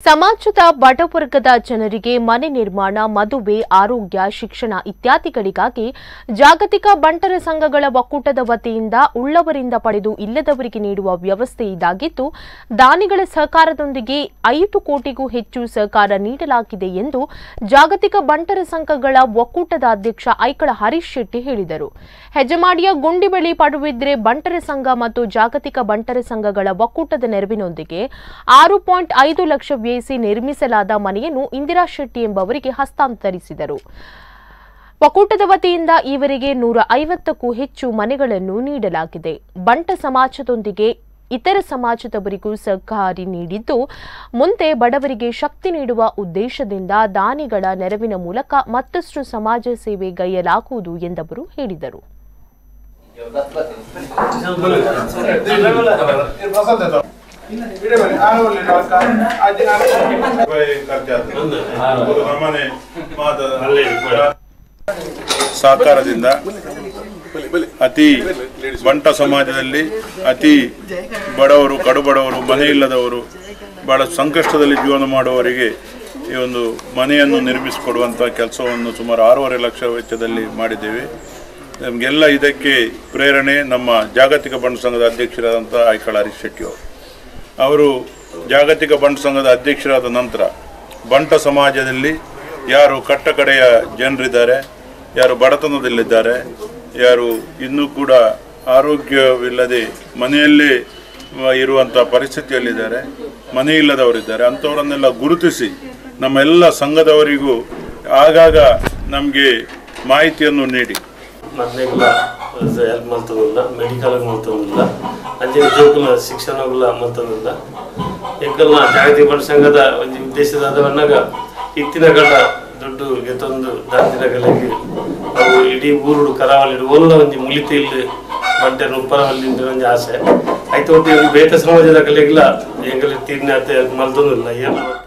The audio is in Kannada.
ಸಮಾಜದ ಬಡವರ್ಗದ ಜನರಿಗೆ ಮನೆ ನಿರ್ಮಾಣ ಮದುವೆ ಆರೋಗ್ಯ ಶಿಕ್ಷಣ ಇತ್ಯಾದಿಗಳಿಗಾಗಿ ಜಾಗತಿಕ ಬಂಟರ ಸಂಘಗಳ ಒಕ್ಕೂಟದ ವತಿಯಿಂದ ಉಳ್ಳವರಿಂದ ಪಡೆದು ಇಲ್ಲದವರಿಗೆ ನೀಡುವ ವ್ಯವಸ್ಥೆ ಇದಾಗಿದ್ದು ದಾನಿಗಳ ಸಹಕಾರದೊಂದಿಗೆ ಐದು ಕೋಟಿಗೂ ಹೆಚ್ಚು ಸಹಕಾರ ನೀಡಲಾಗಿದೆ ಎಂದು ಜಾಗತಿಕ ಬಂಟರ ಸಂಘಗಳ ಒಕ್ಕೂಟದ ಅಧ್ಯಕ್ಷ ಐಕಳ ಹರೀಶ್ ಶೆಟ್ಟಿ ಹೇಳಿದರು ಹೆಜಮಾಡಿಯ ಗುಂಡಿಬಳಿ ಪಡುಬಿದ್ರೆ ಬಂಟರ ಸಂಘ ಮತ್ತು ಜಾಗತಿಕ ಬಂಟರ ಸಂಘಗಳ ಒಕ್ಕೂಟದ ನೆರವಿನೊಂದಿಗೆ ಆರು ಪಾಯಿಂಟ್ ಐದು ಲಕ್ಷ ವ್ಯಯಿಸಿ ನಿರ್ಮಿಸಲಾದ ಮನೆಯನ್ನು ಇಂದಿರಾ ಶೆಟ್ಟಿ ಎಂಬವರಿಗೆ ಹಸ್ತಾಂತರಿಸಿದರು ಒಕ್ಕೂಟದ ವತಿಯಿಂದ ಈವರೆಗೆ ನೂರ ಐವತ್ತಕ್ಕೂ ಹೆಚ್ಚು ಮನೆಗಳನ್ನು ನೀಡಲಾಗಿದೆ ಬಂಟ ಸಮಾಜದೊಂದಿಗೆ ಇತರ ಸಮಾಜದವರಿಗೂ ಸಹಕಾರಿ ನೀಡಿದ್ದು ಮುಂದೆ ಬಡವರಿಗೆ ಶಕ್ತಿ ನೀಡುವ ಉದ್ದೇಶದಿಂದ ದಾನಿಗಳ ನೆರವಿನ ಮೂಲಕ ಮತ್ತಷ್ಟು ಸಮಾಜ ಸೇವೆ ಗೈಯಲಾಗುವುದು ಎಂದವರು ಹೇಳಿದರು ನಮ್ಮನೆ ಸಹಕಾರದಿಂದ ಅತಿ ಬಂಟ ಸಮಾಜದಲ್ಲಿ ಅತಿ ಬಡವರು ಕಡುಬಡವರು ಮನೆ ಇಲ್ಲದವರು ಬಹಳ ಸಂಕಷ್ಟದಲ್ಲಿ ಜೀವನ ಮಾಡುವವರಿಗೆ ಈ ಒಂದು ಮನೆಯನ್ನು ನಿರ್ಮಿಸಿಕೊಡುವಂಥ ಕೆಲಸವನ್ನು ಸುಮಾರು ಆರೂವರೆ ಲಕ್ಷ ವೆಚ್ಚದಲ್ಲಿ ಮಾಡಿದ್ದೇವೆ ನಮಗೆಲ್ಲ ಇದಕ್ಕೆ ಪ್ರೇರಣೆ ನಮ್ಮ ಜಾಗತಿಕ ಬಂಡ ಸಂಘದ ಅಧ್ಯಕ್ಷರಾದಂಥ ಐಕಳ ಹರೀಶ್ ಶೆಟ್ಟಿ ಅವರು ಅವರು ಜಾಗತಿಕ ಬಂಟ ಸಂಘದ ಅಧ್ಯಕ್ಷರಾದ ನಂತರ ಬಂಟ ಸಮಾಜದಲ್ಲಿ ಯಾರು ಕಟ್ಟಕಡೆಯ ಜನರಿದ್ದಾರೆ ಯಾರು ಬಡತನದಲ್ಲಿದ್ದಾರೆ ಯಾರು ಇನ್ನೂ ಕೂಡ ಆರೋಗ್ಯವಿಲ್ಲದೆ ಮನೆಯಲ್ಲೇ ಮ- ಇರುವಂಥ ಪರಿಸ್ಥಿತಿಯಲ್ಲಿದ್ದಾರೆ ಮನೆ ಇಲ್ಲದವರಿದ್ದಾರೆ ಅಂಥವರನ್ನೆಲ್ಲ ಗುರುತಿಸಿ ನಮ್ಮೆಲ್ಲ ಸಂಘದವರಿಗೂ ಆಗಾಗ ನಮಗೆ ಮಾಹಿತಿಯನ್ನು ನೀಡಿ ಮನೆಗಳ ಹೆಲ್ಪ್ ಮಾಡ್ತದಿಲ್ಲ ಮೆಡಿಕಲ್ ಮಾಡ್ತದಿಲ್ಲ ಅಂಚೆ ಜೋಕುಲ ಶಿಕ್ಷಣಗಳ ಮಾಡ್ತದಿಲ್ಲ ಎಂಕಲ್ನ ಜಾಗತಿಕ ಬಡ ಸಂಘದ ಒಂದು ಉದ್ದೇಶದಾದವನ್ನಾಗ ಇತ್ತಿನ ಗಂಡ ದುಡ್ಡು ಗೆತ್ತೊಂದು ದಾಂದಿನಗಳಿಗೆ ಅವು ಇಡೀ ಊರುಡು ಕರಾವಳಿ ಓಲ್ಲ ಒಂಜಿ ಮುಲಿತಿ ಇಲ್ಲಿ ಬಂಟೆ ಉಪ್ಪರವಲ್ಲಿ ಒಂಜಿ ಆಸೆ ಆಯ್ತು ಒಟ್ಟು ಬೇತ ಸಮಾಜದ ಕಲೆಗಿಲ್ಲ ಎಂಗಲ್ಲಿ ತೀರ್ನ ಹೆಲ್ಪ್ ಮಾಡ್ತದಿಲ್ಲ ಏನು